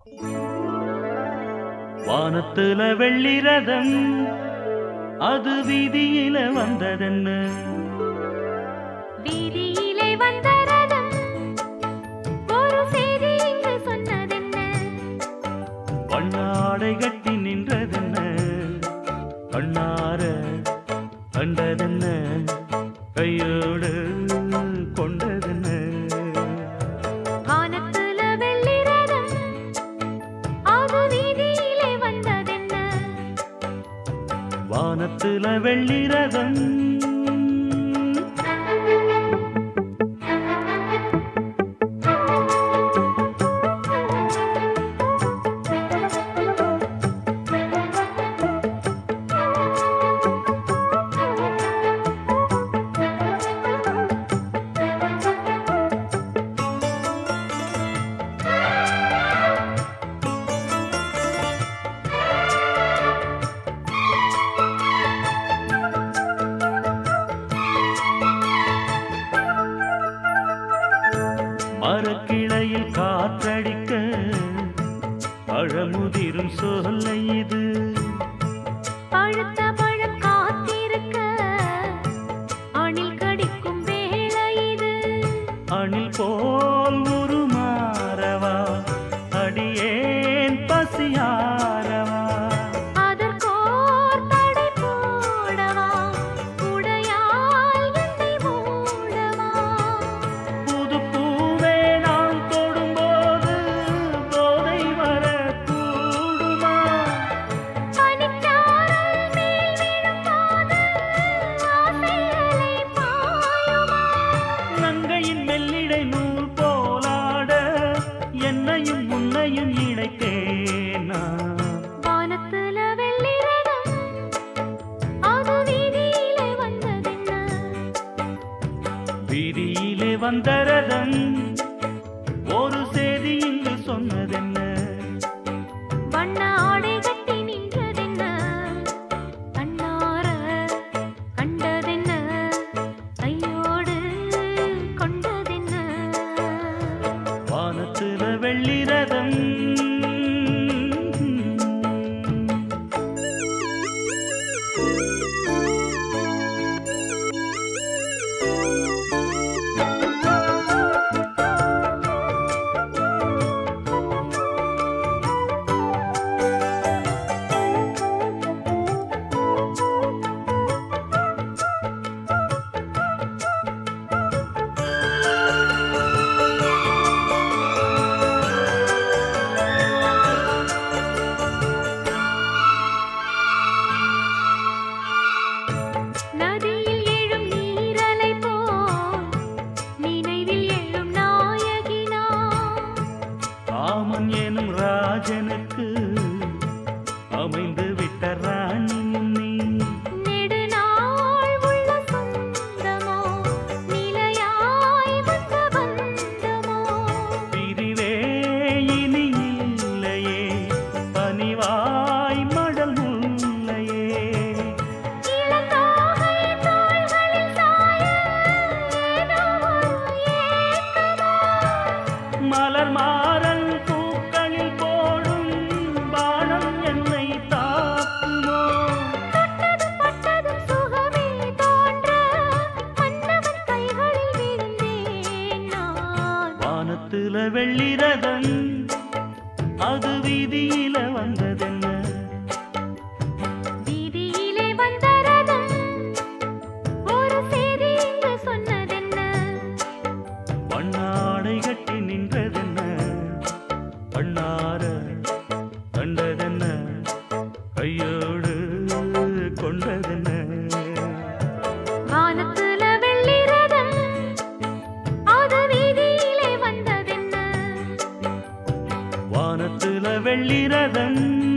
வானத்துல வெள்ளி ரதம் அது வீதியில வந்ததென்ன வீதியிலே வந்த ரதம் ஒரு செய்தி இங்கு சொன்னதென்ன வண்ணாடை கட்டி நின்றதென்ன கண்ணார கண்டதென்ன கையோடு கொண்டதென்ன வானத்துல வெள்ளி ரதம் அது வீதியிலே வந்ததென்ன வானத்துல வெள்ளி ரதம் மரக்கிளையில் காற்றடிக்க பழமுதிரும் சொல்லை இது பழுத்த பழம் காத்திருக்க அணில் கடிக்கும் வேளை இது அணில் போல் உருமாறவா அடியேன் பசியாரவா அதற்கோர் தடை போடவா உடையால் என்னை மூடவா புது பூவே நான் தொடும்போது போதை வர கூடுமா பனிச்சாரல் மேல் விழும்போது ஆசைகளை பாயுமா நங்கையின் மெல்லிடை நூல் போலாட என்னையும் உன்னையும் இணைத்தேனா வானத்துல வெள்ளி ரதம் அது வீதியிலே வந்ததென்ன வீதியிலே வந்த ரதம் ஒரு செய்தி இங்கு சொன்னதென்ன வண்ண ஆடை கட்டி நின்றதென்ன கண்ணார கண்டதென்ன கையோடு கொண்டதென்ன வானத்துல வெள்ளி ரதம் நதியில் எழும் நீரலை போல் நினைவில் எழும் நாயகினா காமன் எனும் ராஜனுக்கு அமைந்து விட்ட ராணி நீ நெடுநாள் உள்ள சொந்தமோ நிலையாய் வந்த பந்தமோ பிரிவே இனி இல்லையே பனிவாய் மடல் முல்லையே இளந்தாகை தோள்களில் சாய ஏதோ ஒரு ஏக்கமோ மலர் மாறல் பூக்களில் போடும் பானம் என்னை தாக்குமோ தொட்டதும் பட்டதும் சுகமே தோன்ற மன்னவன் கைகளில் விழுந்தேன் நான் வானத்துல வெள்ளி ரதம் அது வீதியில வந்ததென்ன வீதியிலே வந்த ரதம் ஒரு செய்தி இங்கு சொன்னதென்ன வண்ணாடை கட்டி நின்றதென்ன கண்ணார கண்டதென்ன கையோடு கொண்டதென்ன வானத்துல வெள்ளி ரதம் அது வீதியிலே வந்ததென்ன வானத்துல வெள்ளி ரதம்